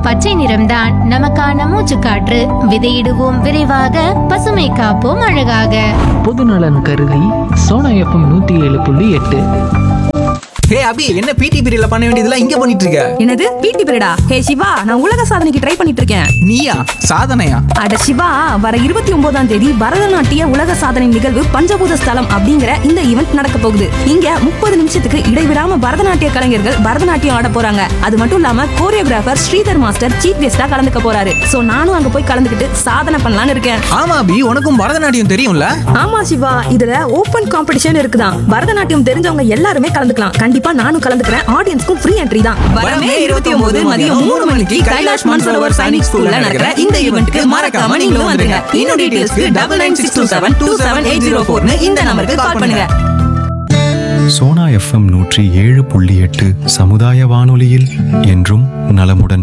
பச்சை நிறம்தான் நமக்கான மூச்சுக்காற்று விதையிடுவோம் விரைவாக பசுமை காப்போம் அழகாக பொதுநலன் கருதி சோனா எஃப்எம் நூற்றி ஏழு புள்ளி எட்டு ஹே அபி என்ன பிடி பீரியட்ல பண்ண வேண்டியதெல்லாம் இங்க பண்ணிட்டு இருக்க என்னது பிடி பீரியடா ஹே சிவா நான் உலக சாதனைக்கு ட்ரை பண்ணிட்டு இருக்கேன் நீயா சாதனையா அட சிவா வர இருபத்தி ஒன்பதாம் தேதி பரதநாட்டிய உலக சாதனை நிகழ்வு பஞ்சபூத ஸ்தலம் அப்படிங்கிற இந்த ஈவெண்ட் நடக்க போகுது இங்க முப்பது நிமிஷத்துக்கு இடைவிடாம பரதநாட்டிய கலைஞர்கள் பரதநாட்டியம் ஆட போறாங்க அது மட்டும் இல்லாம கோரியோகிராஃபர் ஸ்ரீதர் மாஸ்டர் சீஃப் கெஸ்டா கலந்துக்க போறாரு சோ நானும் அங்க போய் கலந்துக்கிட்டு சாதனை பண்ணலாம்னு இருக்கேன் ஆமா அபி உனக்கும் பரதநாட்டியம் தெரியும்ல ஆமா சிவா இதுல ஓபன் காம்படிஷன் இருக்குதான் பரதநாட்டியம் தெரிஞ்சவங்க எல்லாருமே கலந்துக்கலாம் கண்டிப்பா நானும் கலந்துக்கிறேன் ஆடியன்ஸ்க்கும் ஃப்ரீ என்ட்ரி தான் வரமே 29 மதியம் மூணு மணிக்கு கைலாஷ் மான்சரோவர் சைனிக் ஸ்கூல்ல நடக்கிற இந்த ஈவென்ட்க்கு மறக்காம நீங்களும் வந்துருங்க இன்னும் டீடைல்ஸ்க்கு double nine six two seven two seven eight zero ஃபோர்னு இந்த நம்பருக்கு கால் பண்ணுங்க சோனா எஃப்எம் நூற்றி ஏழு புள்ளி எட்டு சமுதாய வானொலியில் என்றும் நலமுடன்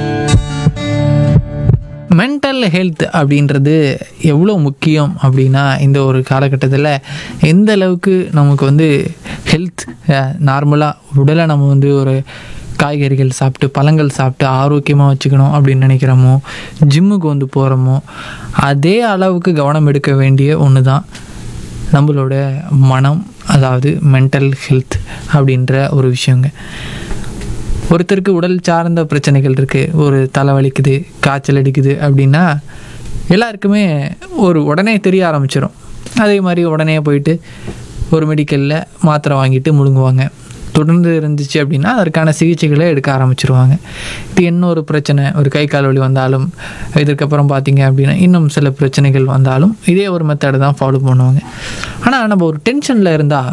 மென்டல் ஹெல்த் அப்படின்றது எவ்வளோ முக்கியம் அப்படின்னா இந்த ஒரு காலகட்டத்தில் எந்த அளவுக்கு நமக்கு வந்து ஹெல்த் நார்மலாக உடலை நம்ம வந்து ஒரு காய்கறிகள் சாப்பிட்டு பழங்கள் சாப்பிட்டு ஆரோக்கியமாக வச்சுக்கணும் அப்படின்னு நினைக்கிறோமோ ஜிம்முக்கு வந்து போகிறோமோ அதே அளவுக்கு கவனம் எடுக்க வேண்டிய ஒன்று தான் நம்மளோட மனம் அதாவது மென்டல் ஹெல்த் அப்படின்ற ஒரு விஷயங்க ஒருத்தருக்கு உடல் சார்ந்த பிரச்சனைகள் இருக்குது ஒரு தலைவலிக்குது காய்ச்சல் அடிக்குது அப்படின்னா எல்லாருக்குமே ஒரு உடனே தெரிய ஆரம்பிச்சிடும் அதே மாதிரி உடனே போயிட்டு ஒரு மெடிக்கலில் மாத்திரை வாங்கிட்டு முழுங்குவாங்க தொடர்ந்து இருந்துச்சு அப்படின்னா அதற்கான சிகிச்சைகளை எடுக்க ஆரம்பிச்சிருவாங்க இப்போ என்ன ஒரு பிரச்சனை ஒரு கை கால் வலி வந்தாலும் இதுக்கப்புறம் பார்த்தீங்க அப்படின்னா இன்னும் சில பிரச்சனைகள் வந்தாலும் இதே ஒரு மெத்தடை தான் ஃபாலோ பண்ணுவாங்க ஆனால் நம்ம ஒரு டென்ஷனில் இருந்தால்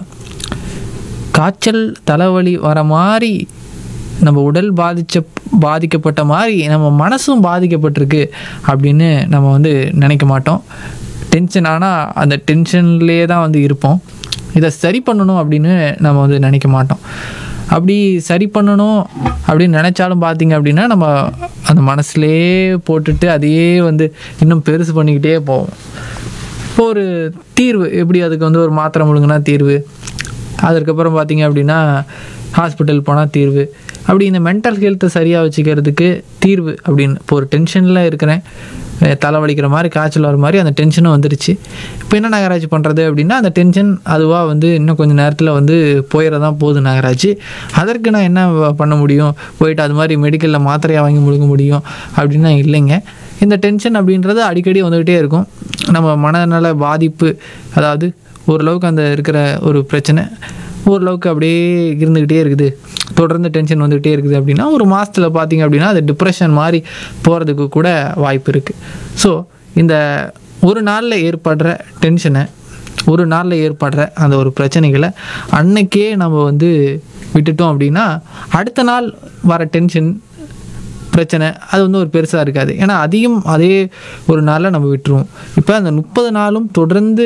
காய்ச்சல் தலைவலி வர மாதிரி நம்ம உடல் பாதிச்ச பாதிக்கப்பட்ட மாதிரி நம்ம மனசும் பாதிக்கப்பட்டிருக்கு அப்படின்னு நம்ம வந்து நினைக்க மாட்டோம் டென்ஷன் ஆனால் அந்த டென்ஷன்லேயே தான் வந்து இருப்போம் இதை சரி பண்ணணும் அப்படின்னு நம்ம வந்து நினைக்க மாட்டோம் அப்படி சரி பண்ணணும் அப்படின்னு நினச்சாலும் பார்த்தீங்க அப்படின்னா நம்ம அந்த மனசுலேயே போட்டுட்டு அதையே வந்து இன்னும் பெருசு பண்ணிக்கிட்டே போவோம் இப்போ ஒரு தீர்வு எப்படி அதுக்கு வந்து ஒரு மாத்திரை முழுங்கினா தீர்வு அதுக்கப்புறம் பார்த்தீங்க அப்படின்னா ஹாஸ்பிட்டல் போனால் தீர்வு அப்படி இந்த மென்டல் ஹெல்த்தை சரியாக வச்சுக்கிறதுக்கு தீர்வு அப்படின்னு இப்போ ஒரு டென்ஷனில் இருக்கிறேன் அஹ் தலைவலிக்கிற மாதிரி காய்ச்சல் வர மாதிரி அந்த டென்ஷனும் வந்துருச்சு இப்போ என்ன நகராட்சி பண்ணுறது அப்படின்னா அந்த டென்ஷன் அதுவாக வந்து இன்னும் கொஞ்சம் நேரத்தில் வந்து போயிடதான் போகுது நகராட்சி அதற்கு நான் என்ன வ- பண்ண முடியும் போயிட்டு அது மாதிரி மெடிக்கலில் மாத்திரையாக வாங்கி முழுங்க முடியும் அப்படின்னா இல்லைங்க இந்த டென்ஷன் அப்படின்றது அடிக்கடி வந்துக்கிட்டே இருக்கும் நம்ம மனநல பாதிப்பு அதாவது ஓரளவுக்கு அந்த இருக்கிற ஒரு பிரச்சனை ஓரளவுக்கு அப்படியே இருந்துக்கிட்டே இருக்குது தொடர்ந்து டென்ஷன் வந்துக்கிட்டே இருக்குது அப்படின்னா ஒரு மாதத்தில் பார்த்தீங்க அப்படின்னா அது டிப்ரெஷன் மாதிரி போகிறதுக்கு கூட வாய்ப்பு இருக்குது ஸோ இந்த ஒரு நாளில் ஏற்படுற டென்ஷனை ஒரு நாளில் ஏற்படுற அந்த ஒரு பிரச்சனைகளை அன்னைக்கே நம்ம வந்து விட்டுட்டோம் அப்படின்னா அடுத்த நாள் வர டென்ஷன் பிரச்சனை அது வந்து ஒரு பெருசாக இருக்காது ஏன்னா அதையும் அதே ஒரு நாளில் நம்ம விட்டுருவோம் இப்போ அந்த முப்பது நாளும் தொடர்ந்து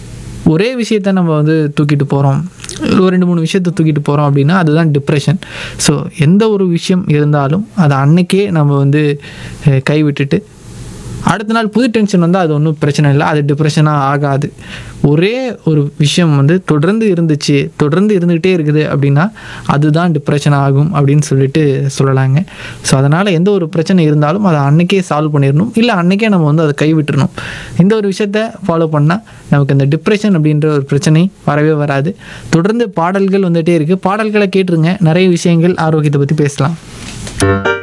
ஒரே விஷயத்த நம்ம வந்து தூக்கிட்டு போகிறோம் ஒரு ரெண்டு மூணு விஷயத்த தூக்கிட்டு போகிறோம் அப்படின்னா அதுதான் டிப்ரெஷன் ஸோ எந்த ஒரு விஷயம் இருந்தாலும் அதை அன்னைக்கே நம்ம வந்து அஹ், கைவிட்டுட்டு அடுத்த நாள் புது டென்ஷன் வந்தால் அது ஒன்றும் பிரச்சனை இல்லை அது டிப்ரெஷனாக ஆகாது ஒரே ஒரு விஷயம் வந்து தொடர்ந்து இருந்துச்சு தொடர்ந்து இருந்துக்கிட்டே இருக்குது அப்படின்னா அதுதான் டிப்ரெஷன் ஆகும் அப்படின்னு சொல்லிட்டு சொல்லலாங்க ஸோ அதனால் எந்த ஒரு பிரச்சனை இருந்தாலும் அதை அன்னைக்கே சால்வ் பண்ணிடணும் இல்லை அன்னைக்கே நம்ம வந்து அதை கைவிட்டுறணும் இந்த ஒரு விஷயத்த ஃபாலோ பண்ணால் நமக்கு இந்த டிப்ரெஷன் அப்படின்ற ஒரு பிரச்சனை வரவே வராது தொடர்ந்து பாடல்கள் வந்துகிட்டே இருக்குது பாடல்களை கேட்டுருங்க நிறைய விஷயங்கள் ஆரோக்கியத்தை பற்றி பேசலாம்